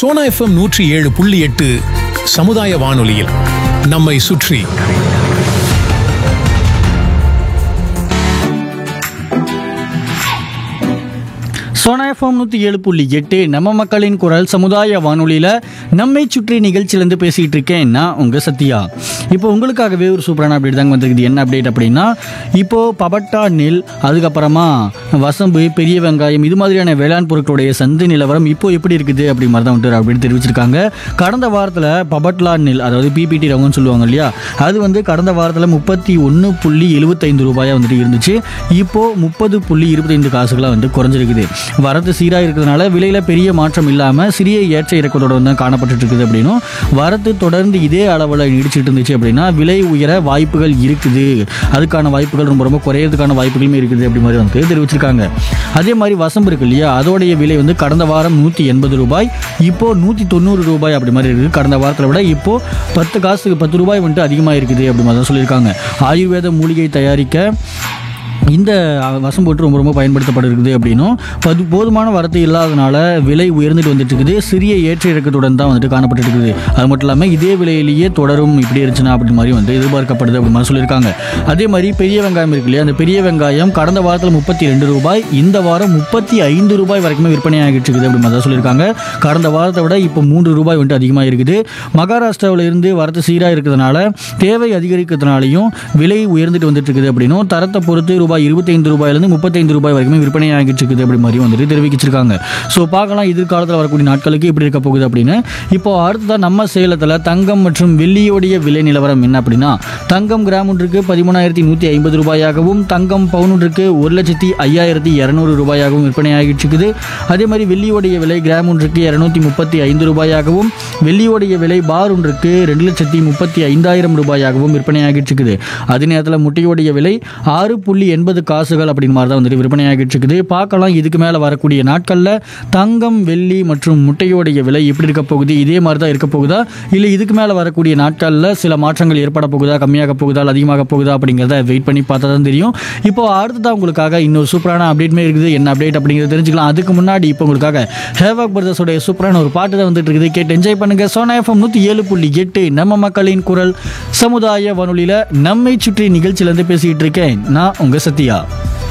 Sona FM நூற்றி ஏழு புள்ளி எட்டு சமுதாய வானொலியில் நம்மை சுற்றி சோனா எஃப்எம் நூற்றி ஏழு புள்ளி எட்டு நம்ம மக்களின் குரல் சமுதாய வானொலியில் நம்மை சுற்றி நிகழ்ச்சியிலேருந்து பேசிகிட்டு இருக்கேன் நான் உங்கள் சத்யா இப்போ உங்களுக்காகவே ஒரு சூப்பரான அப்டேட் தாங்க வந்திருக்குது என்ன அப்டேட் அப்படின்னா இப்போது பபட்டா நெல் அதுக்கப்புறமா வசம்பு பெரிய வெங்காயம் இது மாதிரியான வேளாண் பொருட்களுடைய சந்தை நிலவரம் இப்போ எப்படி இருக்குது அப்படி மாதிரி தான் வந்துட்டு அப்படின்னு தெரிவிச்சிருக்காங்க கடந்த வாரத்தில் பபட்லா நெல் அதாவது பிபிடி ரகம்னு சொல்லுவாங்க இல்லையா அது வந்து கடந்த வாரத்தில் முப்பத்தி ஒன்று புள்ளி எழுபத்தைந்து ரூபாயாக வந்துட்டு இருந்துச்சு இப்போது முப்பது புள்ளி இருபத்தைந்து காசுகளாக வந்து குறைஞ்சிருக்குது வரத்து சீராக இருக்கிறதுனால விலையில் பெரிய மாற்றம் இல்லாமல் சிறிய ஏற்ற இறக்கத்தோட தான் காணப்பட்டு இருக்குது அப்படின்னும் வரத்து தொடர்ந்து இதே அளவில் நீடிச்சிட்டு இருந்துச்சு அப்படின்னா விலை உயர வாய்ப்புகள் இருக்குது அதுக்கான வாய்ப்புகள் ரொம்ப ரொம்ப குறையிறதுக்கான வாய்ப்புகளுமே இருக்குது அப்படி மாதிரி வந்து தெரிவிச்சிருக்காங்க அதே மாதிரி வசம்பு இருக்கு இல்லையா அதோடைய விலை வந்து கடந்த வாரம் நூற்றி எண்பது ரூபாய் இப்போ நூற்றி தொண்ணூறு ரூபாய் அப்படி மாதிரி இருக்குது கடந்த வாரத்தில் விட இப்போ பத்து காசுக்கு பத்து ரூபாய் வந்துட்டு அதிகமாக இருக்குது அப்படி மாதிரி தான் சொல்லியிருக்காங்க ஆயுர்வேத மூலிகை தயாரிக்க இந்த வசம் போட்டு ரொம்ப ரொம்ப பயன்படுத்தப்பட்டிருக்குது அப்படின்னும் பது போதுமான வரத்து இல்லாதனால விலை உயர்ந்துட்டு வந்துட்டு இருக்குது சிறிய ஏற்ற இறக்கத்துடன் தான் வந்துட்டு காணப்பட்டு இருக்குது அது மட்டும் இல்லாமல் இதே விலையிலேயே தொடரும் இப்படி இருந்துச்சுன்னா அப்படி மாதிரி வந்து எதிர்பார்க்கப்படுது அப்படி மாதிரி சொல்லியிருக்காங்க அதே மாதிரி பெரிய வெங்காயம் இருக்கு இல்லையா அந்த பெரிய வெங்காயம் கடந்த வாரத்தில் முப்பத்தி ரெண்டு ரூபாய் இந்த வாரம் முப்பத்தி ஐந்து ரூபாய் வரைக்குமே விற்பனை ஆகிட்டு இருக்குது அப்படி மாதிரி தான் சொல்லியிருக்காங்க கடந்த வாரத்தை விட இப்போ மூன்று ரூபாய் வந்துட்டு அதிகமாக இருக்குது மகாராஷ்டிராவில் இருந்து வரத்து சீராக இருக்கிறதுனால தேவை அதிகரிக்கிறதுனாலையும் விலை உயர்ந்துட்டு வந்துட்டு இருக்குது அப்படின்னும் தரத்தை பொறுத்து ரூபாய் இருபத்தைந்து ரூபாயிலிருந்து முப்பத்தைந்து ரூபாய் வரைக்குமே விற்பனை ஆகிட்டு இருக்குது அப்படி மாதிரி வந்துட்டு தெரிவிச்சிருக்காங்க ஸோ பார்க்கலாம் எதிர்காலத்தில் வரக்கூடிய நாட்களுக்கு எப்படி இருக்க போகுது அப்படின்னு இப்போ அடுத்ததாக நம்ம சேலத்தில் தங்கம் மற்றும் வெள்ளியோடைய விலை நிலவரம் என்ன அப்படின்னா தங்கம் கிராம் ஒன்றுக்கு பதிமூணாயிரத்தி நூற்றி ஐம்பது ரூபாயாகவும் தங்கம் பவுன் ஒன்றுக்கு ஒரு லட்சத்தி ஐயாயிரத்தி இரநூறு ரூபாயாகவும் விற்பனை ஆகிட்டு இருக்குது அதே மாதிரி வெள்ளியோடைய விலை கிராம் ஒன்றுக்கு இரநூத்தி முப்பத்தி ஐந்து ரூபாயாகவும் வெள்ளியோடைய விலை பார் ஒன்றுக்கு ரெண்டு லட்சத்தி முப்பத்தி ஐந்தாயிரம் ரூபாயாகவும் விற்பனையாகிட்டு இருக்குது அதே நேரத்தில் முட்டையோடைய விலை ஆறு புள்ளி எண்பது காசுகள் அப்படின்னு மாதிரி தான் வந்துட்டு விற்பனையாகிட்டு இருக்குது பார்க்கலாம் இதுக்கு மேலே வரக்கூடிய நாட்களில் தங்கம் வெள்ளி மற்றும் முட்டையோடைய விலை எப்படி இருக்க போகுது இதே மாதிரி தான் இருக்க போகுதா இல்லை இதுக்கு மேலே வரக்கூடிய நாட்களில் சில மாற்றங்கள் ஏற்பட போகுதா கம்மியாக போகுதா இல்லை அதிகமாக போகுதா அப்படிங்கிறத வெயிட் பண்ணி பார்த்தா தான் தெரியும் இப்போ அடுத்ததான் உங்களுக்காக இன்னொரு சூப்பரான அப்டேட்மே இருக்குது என்ன அப்டேட் அப்படிங்கிறத தெரிஞ்சுக்கலாம் அதுக்கு முன்னாடி இப்போ உங்களுக்காக ஹேவாக் பிரதர்ஸோடைய சூப்பரான ஒரு பாட்டு தான் வந்துட்டு இருக்குது கேட்டு என்ஜாய் பண்ணுங்க சோனா எஃப்எம் நூற்றி ஏழு புள்ளி எட்டு நம்ம மக்களின் குரல் சமுதாய வானொலியில் நம்மை சுற்றி நிகழ்ச்சியிலேருந்து பேசிக்கிட்டு இருக்கேன் நான் உங்கள் சத்யா